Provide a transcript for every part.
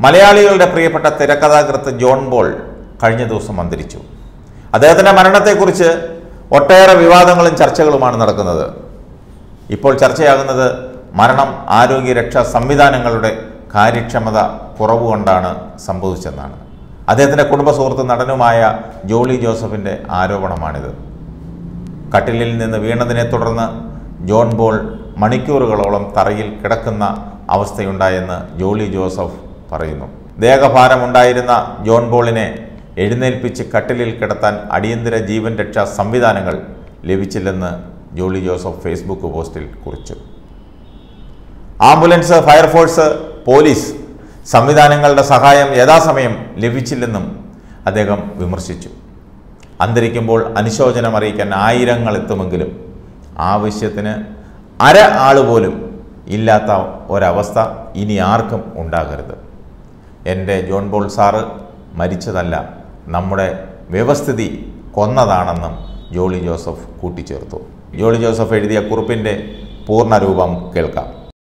മലയാളികളുടെ പ്രിയപ്പെട്ട തിരക്കഥാകൃത്ത് ജോൺ ബോൾ കഴിഞ്ഞ ദിവസം അന്തരിച്ചു അദ്ദേഹത്തിൻ്റെ മരണത്തെക്കുറിച്ച് ഒട്ടേറെ വിവാദങ്ങളും ചർച്ചകളുമാണ് നടക്കുന്നത് ഇപ്പോൾ ചർച്ചയാകുന്നത് മരണം ആരോഗ്യരക്ഷാ സംവിധാനങ്ങളുടെ കാര്യക്ഷമത കുറവ് കൊണ്ടാണ് സംഭവിച്ചെന്നാണ് അദ്ദേഹത്തിൻ്റെ കുടുംബ സുഹൃത്ത് നടനുമായ ജോളി ജോസഫിൻ്റെ ആരോപണമാണിത് കട്ടിലിൽ നിന്ന് വീണതിനെ തുടർന്ന് ജോൺ ബോൾ മണിക്കൂറുകളോളം തറയിൽ കിടക്കുന്ന അവസ്ഥയുണ്ടായെന്ന് ജോളി ജോസഫ് പറയുന്നു ദേഹഭാരമുണ്ടായിരുന്ന ജോൺ ബോളിനെ എഴുന്നേൽപ്പിച്ച് കട്ടിലിൽ കിടത്താൻ അടിയന്തര ജീവൻ രക്ഷാ സംവിധാനങ്ങൾ ലഭിച്ചില്ലെന്ന് ജോളി ജോസഫ് ഫേസ്ബുക്ക് പോസ്റ്റിൽ കുറിച്ചു ആംബുലൻസ് ഫയർഫോഴ്സ് പോലീസ് സംവിധാനങ്ങളുടെ സഹായം യഥാസമയം ലഭിച്ചില്ലെന്നും അദ്ദേഹം വിമർശിച്ചു അന്തരിക്കുമ്പോൾ അനുശോചനം അറിയിക്കാൻ ആയിരങ്ങൾ എത്തുമെങ്കിലും ആവശ്യത്തിന് അര ആൾ പോലും ഇല്ലാത്ത ഒരവസ്ഥ ഇനി ആർക്കും ഉണ്ടാകരുത് എൻ്റെ ജോൺ ബോൾ സാറ് മരിച്ചതല്ല നമ്മുടെ വ്യവസ്ഥിതി കൊന്നതാണെന്നും ജോളി ജോസഫ് കൂട്ടിച്ചേർത്തു ജോളി ജോസഫ് എഴുതിയ കുറിപ്പിൻ്റെ പൂർണ്ണരൂപം കേൾക്കാം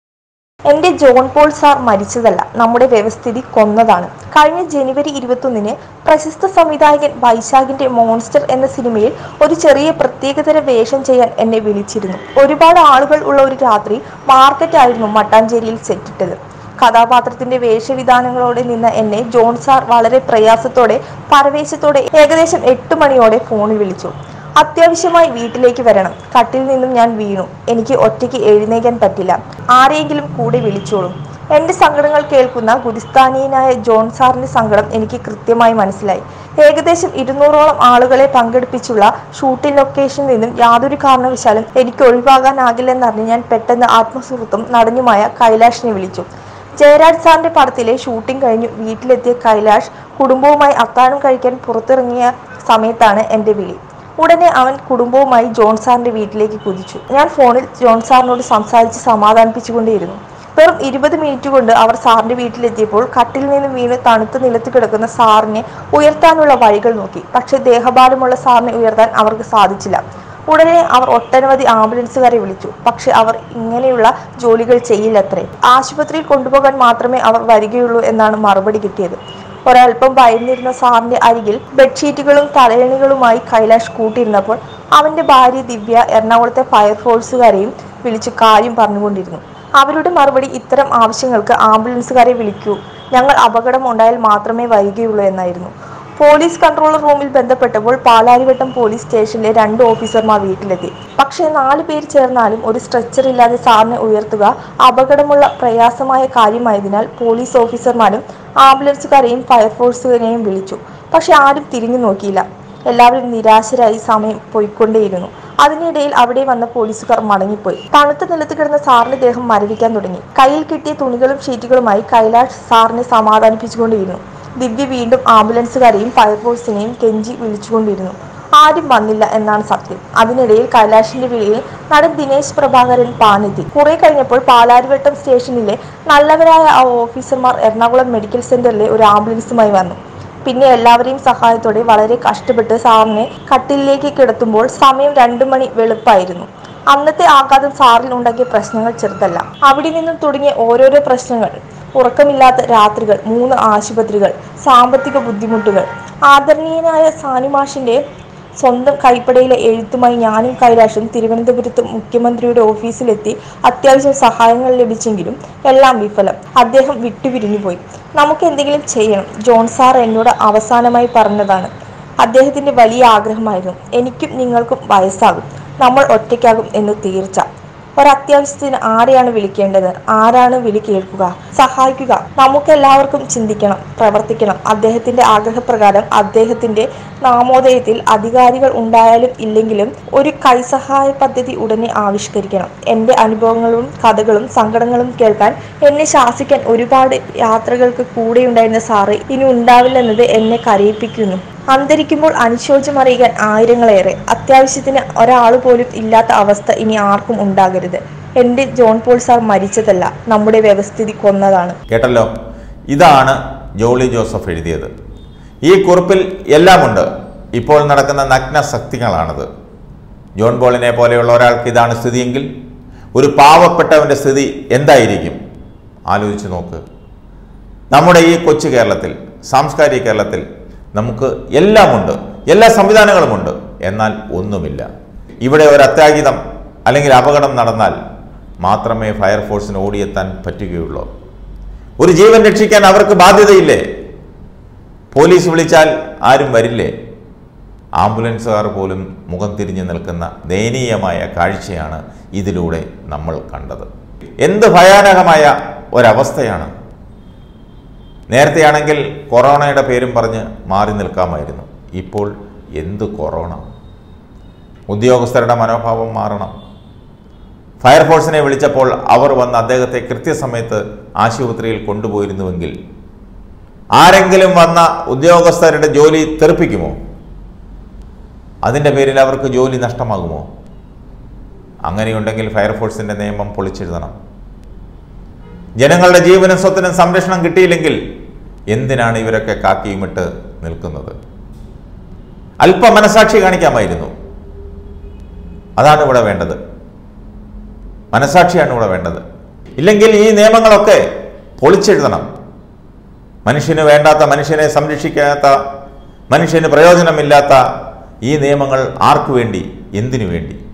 എന്റെ ജോൺ പോൾ സാർ മരിച്ചതല്ല നമ്മുടെ വ്യവസ്ഥിതി കൊന്നതാണ് കഴിഞ്ഞ ജനുവരി ഇരുപത്തൊന്നിന് പ്രശസ്ത സംവിധായകൻ വൈശാഖിന്റെ മോൺസ്റ്റർ എന്ന സിനിമയിൽ ഒരു ചെറിയ പ്രത്യേകതര വേഷം ചെയ്യാൻ എന്നെ വിളിച്ചിരുന്നു ഒരുപാട് ആളുകൾ ഉള്ള ഒരു രാത്രി മാർക്കറ്റ് ആയിരുന്നു മട്ടാഞ്ചേരിയിൽ സെറ്റിട്ടത് കഥാപാത്രത്തിന്റെ വേഷവിധാനങ്ങളോടെ നിന്ന എന്നെ ജോൺ സാർ വളരെ പ്രയാസത്തോടെ പരവേശത്തോടെ ഏകദേശം എട്ട് മണിയോടെ ഫോണിൽ വിളിച്ചു അത്യാവശ്യമായി വീട്ടിലേക്ക് വരണം കട്ടിൽ നിന്നും ഞാൻ വീണു എനിക്ക് ഒറ്റയ്ക്ക് എഴുന്നേക്കാൻ പറ്റില്ല ആരെയെങ്കിലും കൂടെ വിളിച്ചോളും എന്റെ സങ്കടങ്ങൾ കേൾക്കുന്ന ഗുരുസ്ഥാനീയനായ ജോൺ സാറിന്റെ സങ്കടം എനിക്ക് കൃത്യമായി മനസ്സിലായി ഏകദേശം ഇരുന്നൂറോളം ആളുകളെ പങ്കെടുപ്പിച്ചുള്ള ഷൂട്ടിംഗ് ലൊക്കേഷനിൽ നിന്നും യാതൊരു കാരണവശാലും എനിക്ക് ഒഴിവാകാനാകില്ലെന്നറിഞ്ഞ് ഞാൻ പെട്ടെന്ന് ആത്മസുഹൃത്തും നടനുമായ കൈലാഷിനെ വിളിച്ചു ജയരാജ് സാറിന്റെ പടത്തിലെ ഷൂട്ടിംഗ് കഴിഞ്ഞു വീട്ടിലെത്തിയ കൈലാഷ് കുടുംബവുമായി അത്താഴം കഴിക്കാൻ പുറത്തിറങ്ങിയ സമയത്താണ് എന്റെ വിളി ഉടനെ അവൻ കുടുംബവുമായി ജോൺ സാറിന്റെ വീട്ടിലേക്ക് കുതിച്ചു ഞാൻ ഫോണിൽ ജോൺ സാറിനോട് സംസാരിച്ച് സമാധാനിപ്പിച്ചുകൊണ്ടേയിരുന്നു വെറും ഇരുപത് മിനിറ്റ് കൊണ്ട് അവർ സാറിന്റെ വീട്ടിലെത്തിയപ്പോൾ കട്ടിൽ നിന്ന് വീണ് തണുത്ത നിലത്ത് കിടക്കുന്ന സാറിനെ ഉയർത്താനുള്ള വഴികൾ നോക്കി പക്ഷേ ദേഹഭാരമുള്ള സാറിനെ ഉയർത്താൻ അവർക്ക് സാധിച്ചില്ല ഉടനെ അവർ ഒട്ടനവധി ആംബുലൻസുകാരെ വിളിച്ചു പക്ഷെ അവർ ഇങ്ങനെയുള്ള ജോലികൾ ചെയ്യില്ലത്രേ ആശുപത്രിയിൽ കൊണ്ടുപോകാൻ മാത്രമേ അവർ വരികയുള്ളൂ എന്നാണ് മറുപടി കിട്ടിയത് ഒരൽപ്പം ഭയന്നിരുന്ന സാറിന്റെ അരികിൽ ബെഡ്ഷീറ്റുകളും തലയണികളുമായി കൈലാഷ് കൂട്ടിയിരുന്നപ്പോൾ അവന്റെ ഭാര്യ ദിവ്യ എറണാകുളത്തെ ഫയർഫോഴ്സുകാരെയും വിളിച്ച് കാര്യം പറഞ്ഞുകൊണ്ടിരുന്നു അവരുടെ മറുപടി ഇത്തരം ആവശ്യങ്ങൾക്ക് ആംബുലൻസുകാരെ വിളിക്കൂ ഞങ്ങൾ അപകടം ഉണ്ടായാൽ മാത്രമേ വരികയുള്ളൂ എന്നായിരുന്നു പോലീസ് കൺട്രോളർ റൂമിൽ ബന്ധപ്പെട്ടപ്പോൾ പാലാരിവട്ടം പോലീസ് സ്റ്റേഷനിലെ രണ്ട് ഓഫീസർമാർ വീട്ടിലെത്തി പക്ഷേ നാല് പേര് ചേർന്നാലും ഒരു സ്ട്രെച്ചർ ഇല്ലാതെ സാറിനെ ഉയർത്തുക അപകടമുള്ള പ്രയാസമായ കാര്യമായതിനാൽ പോലീസ് ഓഫീസർമാരും ആംബുലൻസുകാരെയും ഫയർഫോഴ്സുകാരെയും വിളിച്ചു പക്ഷെ ആരും തിരിഞ്ഞു നോക്കിയില്ല എല്ലാവരും നിരാശരായി സമയം പോയിക്കൊണ്ടേയിരുന്നു അതിനിടയിൽ അവിടെ വന്ന പോലീസുകാർ മടങ്ങിപ്പോയി തണുത്ത നിലത്ത് കിടന്ന സാറിന്റെ ദേഹം മരവിക്കാൻ തുടങ്ങി കയ്യിൽ കിട്ടിയ തുണികളും ഷീറ്റുകളുമായി കൈലാഷ് സാറിനെ സമാധാനിപ്പിച്ചുകൊണ്ടിരുന്നു ദിവ്യ വീണ്ടും ആംബുലൻസുകാരെയും ഫയർഫോഴ്സിനെയും കെഞ്ചി വിളിച്ചുകൊണ്ടിരുന്നു ആരും വന്നില്ല എന്നാണ് സത്യം അതിനിടയിൽ കൈലാഷിന്റെ വിളിയിൽ നടൻ ദിനേശ് പ്രഭാകരൻ പാനെത്തി കുറെ കഴിഞ്ഞപ്പോൾ പാലാരിവട്ടം സ്റ്റേഷനിലെ നല്ലവരായ ആ ഓഫീസർമാർ എറണാകുളം മെഡിക്കൽ സെന്ററിലെ ഒരു ആംബുലൻസുമായി വന്നു പിന്നെ എല്ലാവരെയും സഹായത്തോടെ വളരെ കഷ്ടപ്പെട്ട് സാറിനെ കട്ടിലേക്ക് കിടത്തുമ്പോൾ സമയം രണ്ടു മണി വെളുപ്പായിരുന്നു അന്നത്തെ ആഘാതം സാറിൽ ഉണ്ടാക്കിയ പ്രശ്നങ്ങൾ ചെറുതല്ല അവിടെ നിന്നും തുടങ്ങിയ ഓരോരോ പ്രശ്നങ്ങൾ ഉറക്കമില്ലാത്ത രാത്രികൾ മൂന്ന് ആശുപത്രികൾ സാമ്പത്തിക ബുദ്ധിമുട്ടുകൾ ആദരണീയനായ സാനിമാഷിന്റെ സ്വന്തം കൈപ്പടയിലെ എഴുത്തുമായി ഞാനും കൈലാഷും തിരുവനന്തപുരത്ത് മുഖ്യമന്ത്രിയുടെ ഓഫീസിലെത്തി അത്യാവശ്യം സഹായങ്ങൾ ലഭിച്ചെങ്കിലും എല്ലാം വിഫലം അദ്ദേഹം വിട്ടുപിരിഞ്ഞുപോയി നമുക്ക് എന്തെങ്കിലും ചെയ്യണം ജോൺ സാർ എന്നോട് അവസാനമായി പറഞ്ഞതാണ് അദ്ദേഹത്തിന്റെ വലിയ ആഗ്രഹമായിരുന്നു എനിക്കും നിങ്ങൾക്കും വയസ്സാകും നമ്മൾ ഒറ്റയ്ക്കാകും എന്ന് തീർച്ച ഒരത്യാവശ്യത്തിന് ആരെയാണ് വിളിക്കേണ്ടത് ആരാണ് വിളി കേൾക്കുക സഹായിക്കുക നമുക്കെല്ലാവർക്കും ചിന്തിക്കണം പ്രവർത്തിക്കണം അദ്ദേഹത്തിന്റെ ആഗ്രഹപ്രകാരം അദ്ദേഹത്തിന്റെ നാമോദയത്തിൽ അധികാരികൾ ഉണ്ടായാലും ഇല്ലെങ്കിലും ഒരു കൈസഹായ പദ്ധതി ഉടനെ ആവിഷ്കരിക്കണം എന്റെ അനുഭവങ്ങളും കഥകളും സങ്കടങ്ങളും കേൾക്കാൻ എന്നെ ശാസിക്കാൻ ഒരുപാട് യാത്രകൾക്ക് കൂടെയുണ്ടായിരുന്ന സാറ് ഇനി ഉണ്ടാവില്ലെന്നത് എന്നെ കരയിപ്പിക്കുന്നു അന്തരിക്കുമ്പോൾ അനുശോചനം അറിയിക്കാൻ ആയിരങ്ങളേറെ അത്യാവശ്യത്തിന് ഒരാൾ പോലും ഇല്ലാത്ത അവസ്ഥ ഇനി ആർക്കും ഉണ്ടാകരുത് എന്റെ ജോൺ പോൾ സാർ മരിച്ചതല്ല നമ്മുടെ വ്യവസ്ഥിതി കൊന്നതാണ് കേട്ടല്ലോ ഇതാണ് ജോളി ജോസഫ് എഴുതിയത് ഈ കുറിപ്പിൽ എല്ലാമുണ്ട് ഇപ്പോൾ നടക്കുന്ന നഗ്ന ശക്തികളാണത് ജോൺ പോളിനെ പോലെയുള്ള ഒരാൾക്ക് ഇതാണ് സ്ഥിതിയെങ്കിൽ ഒരു പാവപ്പെട്ടവൻ്റെ സ്ഥിതി എന്തായിരിക്കും ആലോചിച്ച് നോക്ക് നമ്മുടെ ഈ കൊച്ചു കേരളത്തിൽ സാംസ്കാരിക കേരളത്തിൽ നമുക്ക് എല്ലാമുണ്ട് എല്ലാ സംവിധാനങ്ങളുമുണ്ട് എന്നാൽ ഒന്നുമില്ല ഇവിടെ ഒരു അത്യാഹിതം അല്ലെങ്കിൽ അപകടം നടന്നാൽ മാത്രമേ ഫയർഫോഴ്സിന് ഓടിയെത്താൻ പറ്റുകയുള്ളൂ ഒരു ജീവൻ രക്ഷിക്കാൻ അവർക്ക് ബാധ്യതയില്ലേ പോലീസ് വിളിച്ചാൽ ആരും വരില്ലേ ആംബുലൻസുകാർ പോലും മുഖം തിരിഞ്ഞു നിൽക്കുന്ന ദയനീയമായ കാഴ്ചയാണ് ഇതിലൂടെ നമ്മൾ കണ്ടത് എന്ത് ഭയാനകമായ ഒരവസ്ഥയാണ് നേരത്തെയാണെങ്കിൽ കൊറോണയുടെ പേരും പറഞ്ഞ് മാറി നിൽക്കാമായിരുന്നു ഇപ്പോൾ എന്ത് കൊറോണ ഉദ്യോഗസ്ഥരുടെ മനോഭാവം മാറണം ഫയർഫോഴ്സിനെ വിളിച്ചപ്പോൾ അവർ വന്ന് അദ്ദേഹത്തെ കൃത്യസമയത്ത് ആശുപത്രിയിൽ കൊണ്ടുപോയിരുന്നുവെങ്കിൽ ആരെങ്കിലും വന്ന ഉദ്യോഗസ്ഥരുടെ ജോലി തെറിപ്പിക്കുമോ അതിൻ്റെ പേരിൽ അവർക്ക് ജോലി നഷ്ടമാകുമോ അങ്ങനെയുണ്ടെങ്കിൽ ഫയർഫോഴ്സിൻ്റെ നിയമം പൊളിച്ചെഴുതണം ജനങ്ങളുടെ ജീവനും സ്വത്തിനും സംരക്ഷണം കിട്ടിയില്ലെങ്കിൽ എന്തിനാണ് ഇവരൊക്കെ കാക്കിയുമിട്ട് നിൽക്കുന്നത് അല്പ മനസാക്ഷി കാണിക്കാമായിരുന്നു അതാണ് ഇവിടെ വേണ്ടത് മനസാക്ഷിയാണ് ഇവിടെ വേണ്ടത് ഇല്ലെങ്കിൽ ഈ നിയമങ്ങളൊക്കെ പൊളിച്ചെഴുതണം മനുഷ്യന് വേണ്ടാത്ത മനുഷ്യനെ സംരക്ഷിക്കാത്ത മനുഷ്യന് പ്രയോജനമില്ലാത്ത ഈ നിയമങ്ങൾ ആർക്കു വേണ്ടി എന്തിനു വേണ്ടി